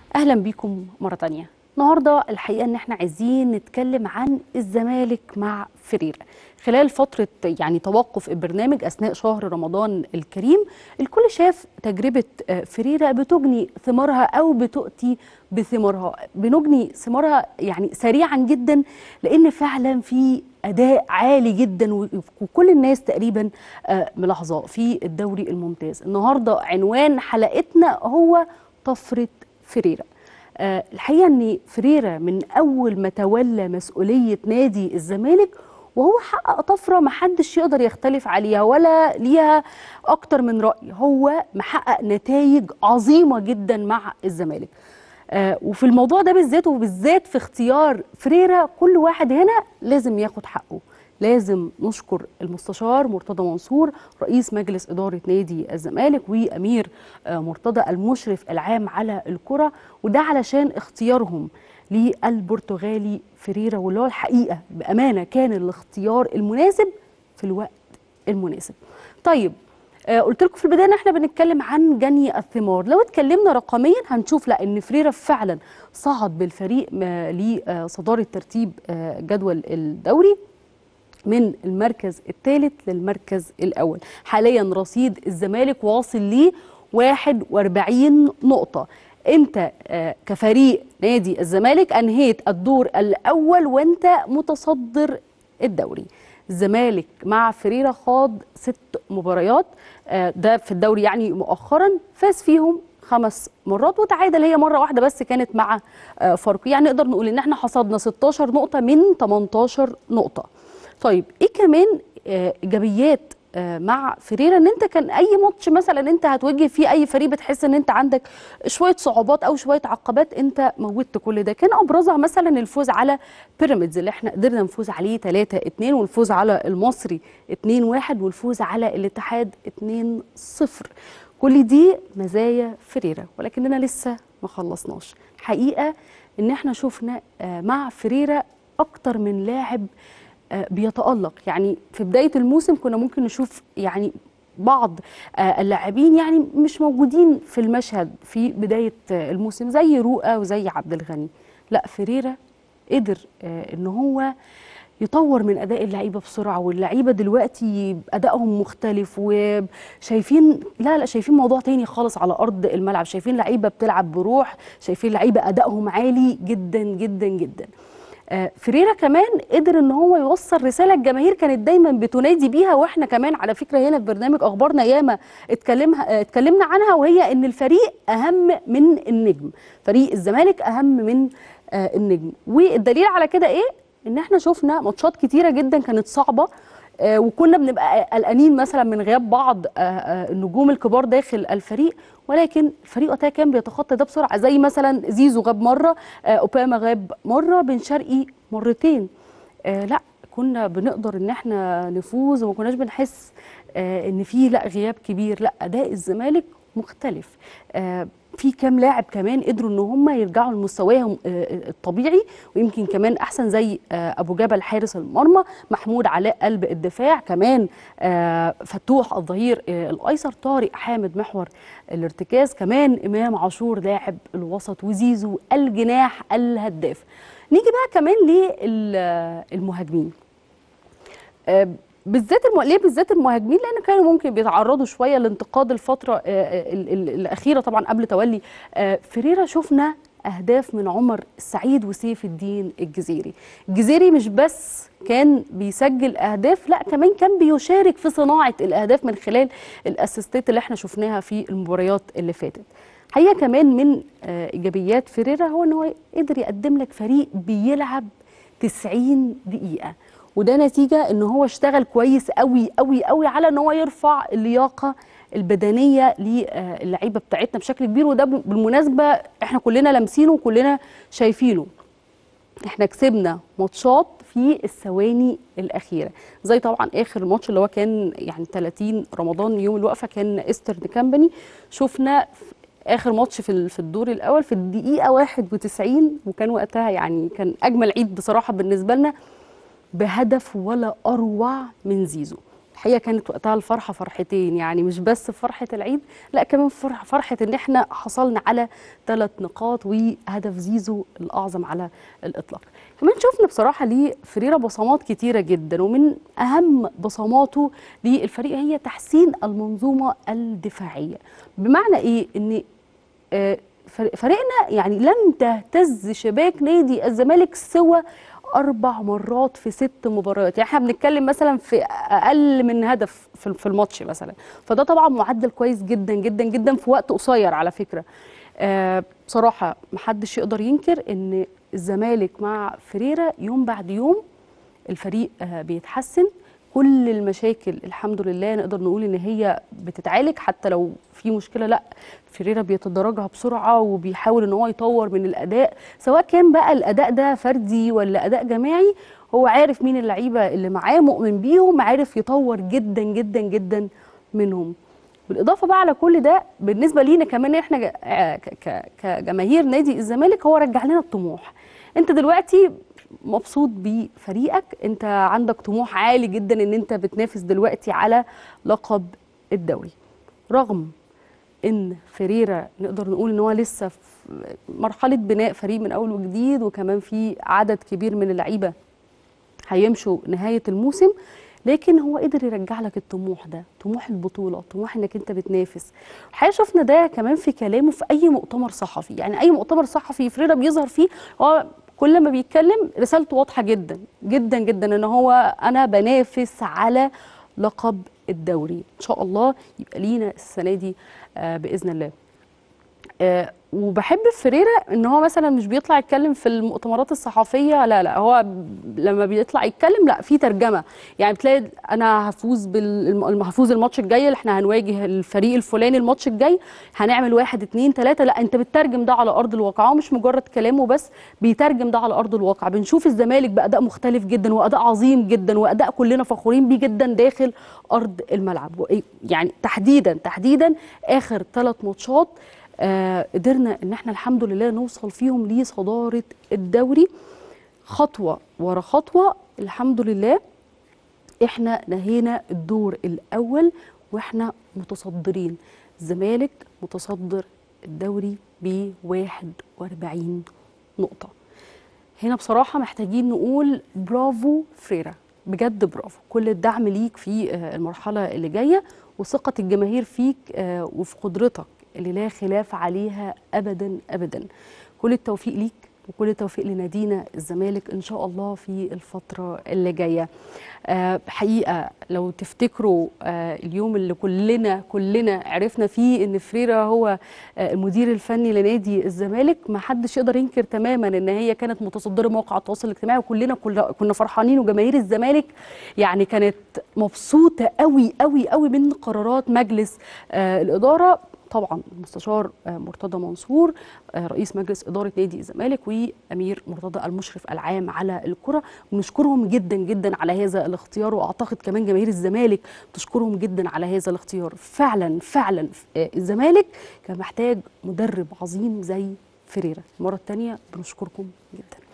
اهلا بيكم مره تانية النهارده الحقيقه ان احنا عايزين نتكلم عن الزمالك مع فريرة خلال فتره يعني توقف البرنامج اثناء شهر رمضان الكريم الكل شاف تجربه آه، فريرة بتجني ثمارها او بتؤتي بثمارها بنجني ثمارها يعني سريعا جدا لان فعلا في اداء عالي جدا و- وكل الناس تقريبا آه، ملاحظاه في الدوري الممتاز النهارده عنوان حلقتنا هو طفره فريرة آه، الحقيقه ان فريرة من اول ما تولى مسؤوليه نادي الزمالك وهو حقق طفره ما حدش يقدر يختلف عليها ولا ليها اكتر من راي هو محقق نتائج عظيمه جدا مع الزمالك آه، وفي الموضوع ده بالذات وبالذات في اختيار فريرة كل واحد هنا لازم ياخد حقه لازم نشكر المستشار مرتضى منصور رئيس مجلس إدارة نادي الزمالك وأمير آه، مرتضى المشرف العام على الكرة وده علشان اختيارهم للبرتغالي فريرة واللي هو الحقيقة بأمانة كان الاختيار المناسب في الوقت المناسب طيب آه، قلت لكم في البدايه ان احنا بنتكلم عن جني الثمار لو اتكلمنا رقميا هنشوف لا ان فريرة فعلا صعد بالفريق آه، لصداره ترتيب آه، جدول الدوري من المركز الثالث للمركز الاول حاليا رصيد الزمالك واصل ل 41 نقطه انت آه، كفريق نادي الزمالك انهيت الدور الاول وانت متصدر الدوري الزمالك مع فريرة خاض ست مباريات آه، ده في الدوري يعني مؤخرا فاز فيهم خمس مرات وتعادل هي مره واحده بس كانت مع آه، فاركو يعني نقدر نقول ان احنا حصدنا 16 نقطه من 18 نقطه طيب ايه كمان آه، ايجابيات آه، مع فريرة ان انت كان اي ماتش مثلا انت هتواجه فيه اي فريق بتحس ان انت عندك شويه صعوبات او شويه عقبات انت موتت كل ده كان ابرزها مثلا الفوز على بيراميدز اللي احنا قدرنا نفوز عليه 3 2 والفوز على المصري 2 1 والفوز على الاتحاد 2 0 كل دي مزايا فريرة ولكننا لسه ما خلصناش حقيقه ان احنا شفنا آه، مع فريرة اكتر من لاعب آه، بيتألق يعني في بداية الموسم كنا ممكن نشوف يعني بعض آه، اللاعبين يعني مش موجودين في المشهد في بداية آه، الموسم زي رؤى وزي عبد الغني لا فريرة قدر آه، ان هو يطور من اداء اللعيبه بسرعه واللعيبه دلوقتي ادائهم مختلف وشايفين لا لا شايفين موضوع تاني خالص على ارض الملعب شايفين لعيبه بتلعب بروح شايفين لعيبه ادائهم عالي جدا جدا جدا آه، فريرة كمان قدر ان هو يوصل رساله الجماهير كانت دايما بتنادي بيها واحنا كمان على فكره هنا في برنامج اخبارنا ياما اتكلمها آه، اتكلمنا عنها وهي ان الفريق اهم من النجم فريق الزمالك اهم من آه، النجم والدليل على كده ايه ان احنا شفنا ماتشات كتيره جدا كانت صعبه آه، وكنا بنبقى قلقانين مثلا من غياب بعض آه، آه، النجوم الكبار داخل الفريق ولكن الفريق وقتها كان بيتخطى ده بسرعه زي مثلا زيزو غاب مره آه، اوباما غاب مره بن شرقي مرتين آه، لا كنا بنقدر ان احنا نفوز وما كناش بنحس آه، ان في لا غياب كبير لا اداء الزمالك مختلف آه، في كام لاعب كمان قدروا ان هم يرجعوا لمستواهم آه، الطبيعي ويمكن كمان احسن زي آه، ابو جبل حارس المرمى محمود علاء قلب الدفاع كمان آه، فتوح الظهير آه، الايسر طارق حامد محور الارتكاز كمان امام عاشور لاعب الوسط وزيزو الجناح الهداف نيجي بقى كمان للمهاجمين آه، بالذات الم... ليه بالذات المهاجمين لان كانوا ممكن بيتعرضوا شويه لانتقاد الفتره آه، آه، ال- ال- الاخيره طبعا قبل تولي آه، فريرة شفنا اهداف من عمر السعيد وسيف الدين الجزيري الجزيري مش بس كان بيسجل اهداف لا كمان كان بيشارك في صناعه الاهداف من خلال الاسيستات اللي احنا شفناها في المباريات اللي فاتت حقيقه كمان من آه، ايجابيات فريرة هو ان هو قدر يقدم لك فريق بيلعب 90 دقيقه وده نتيجه ان هو اشتغل كويس قوي قوي قوي على ان هو يرفع اللياقه البدنيه للعيبه بتاعتنا بشكل كبير وده بالمناسبه احنا كلنا لامسينه وكلنا شايفينه احنا كسبنا ماتشات في الثواني الاخيره زي طبعا اخر ماتش اللي هو كان يعني 30 رمضان يوم الوقفه كان ايسترن كامباني شفنا اخر ماتش في ال- في الدور الاول في الدقيقه 91 وكان وقتها يعني كان اجمل عيد بصراحه بالنسبه لنا بهدف ولا اروع من زيزو الحقيقه كانت وقتها الفرحه فرحتين يعني مش بس فرحه العيد لا كمان فرح فرحه ان احنا حصلنا على ثلاث نقاط وهدف زيزو الاعظم على الاطلاق كمان شفنا بصراحه ليه فريرة بصمات كتيره جدا ومن اهم بصماته للفريق هي تحسين المنظومه الدفاعيه بمعنى ايه ان آه، فر- فريقنا يعني لم تهتز شباك نادي الزمالك سوى اربع مرات في ست مباريات يعني احنا بنتكلم مثلا في اقل من هدف في في الماتش مثلا فده طبعا معدل كويس جدا جدا جدا في وقت قصير على فكره آه بصراحه محدش يقدر ينكر ان الزمالك مع فريرة يوم بعد يوم الفريق آه، بيتحسن كل المشاكل الحمد لله نقدر نقول ان هي بتتعالج حتى لو في مشكله لا فيريرا بيتدرجها بسرعه وبيحاول ان هو يطور من الاداء سواء كان بقى الاداء ده فردي ولا اداء جماعي هو عارف مين اللعيبه اللي معاه مؤمن بيهم عارف يطور جدا جدا جدا منهم بالاضافه بقى على كل ده بالنسبه لينا كمان احنا ج- آه، ك- ك- كجماهير نادي الزمالك هو رجع لنا الطموح انت دلوقتي مبسوط بفريقك انت عندك طموح عالي جدا ان انت بتنافس دلوقتي على لقب الدوري رغم ان فريرة نقدر نقول ان هو لسه في مرحله بناء فريق من اول وجديد وكمان في عدد كبير من اللعيبه هيمشوا نهايه الموسم لكن هو قدر يرجع لك الطموح ده طموح البطوله طموح انك انت بتنافس الحقيقه شفنا ده كمان في كلامه في اي مؤتمر صحفي يعني اي مؤتمر صحفي فريرة بيظهر فيه هو كل ما بيتكلم رسالته واضحه جدا جدا جدا ان هو انا بنافس على لقب الدوري ان شاء الله يبقى لينا السنه دي آه، باذن الله آه، وبحب في فريرة ان هو مثلا مش بيطلع يتكلم في المؤتمرات الصحفيه لا لا هو ب- لما بيطلع يتكلم لا في ترجمه يعني بتلاقي انا هفوز بال هفوز الماتش الجاي احنا هنواجه الفريق الفلاني الماتش الجاي هنعمل واحد اتنين تلاته لا انت بتترجم ده على ارض الواقع هو مش مجرد كلامه بس بيترجم ده على ارض الواقع بنشوف الزمالك باداء مختلف جدا واداء عظيم جدا واداء كلنا فخورين بيه جدا داخل ارض الملعب وإيه- يعني تحديدا تحديدا اخر ثلاث ماتشات آه قدرنا ان احنا الحمد لله نوصل فيهم لصداره الدوري خطوه ورا خطوه الحمد لله احنا نهينا الدور الاول واحنا متصدرين الزمالك متصدر الدوري ب 41 نقطه هنا بصراحه محتاجين نقول برافو فريرا بجد برافو كل الدعم ليك في آه، المرحله اللي جايه وثقه الجماهير فيك آه، وفي قدرتك اللي لا خلاف عليها ابدا ابدا كل التوفيق ليك وكل التوفيق لنادينا الزمالك ان شاء الله في الفتره اللي جايه آه، حقيقه لو تفتكروا آه، اليوم اللي كلنا كلنا عرفنا فيه ان فريرا هو آه، المدير الفني لنادي الزمالك ما حدش يقدر ينكر تماما ان هي كانت متصدره مواقع التواصل الاجتماعي وكلنا كل- كنا فرحانين وجماهير الزمالك يعني كانت مبسوطه قوي قوي قوي من قرارات مجلس آه، الاداره طبعا المستشار آه، مرتضى منصور آه، رئيس مجلس اداره نادي الزمالك وامير مرتضى المشرف العام على الكره ونشكرهم جدا جدا على هذا الاختيار واعتقد كمان جماهير الزمالك تشكرهم جدا على هذا الاختيار فعلا فعلا آه، الزمالك كان محتاج مدرب عظيم زي فريرة المره الثانيه بنشكركم جدا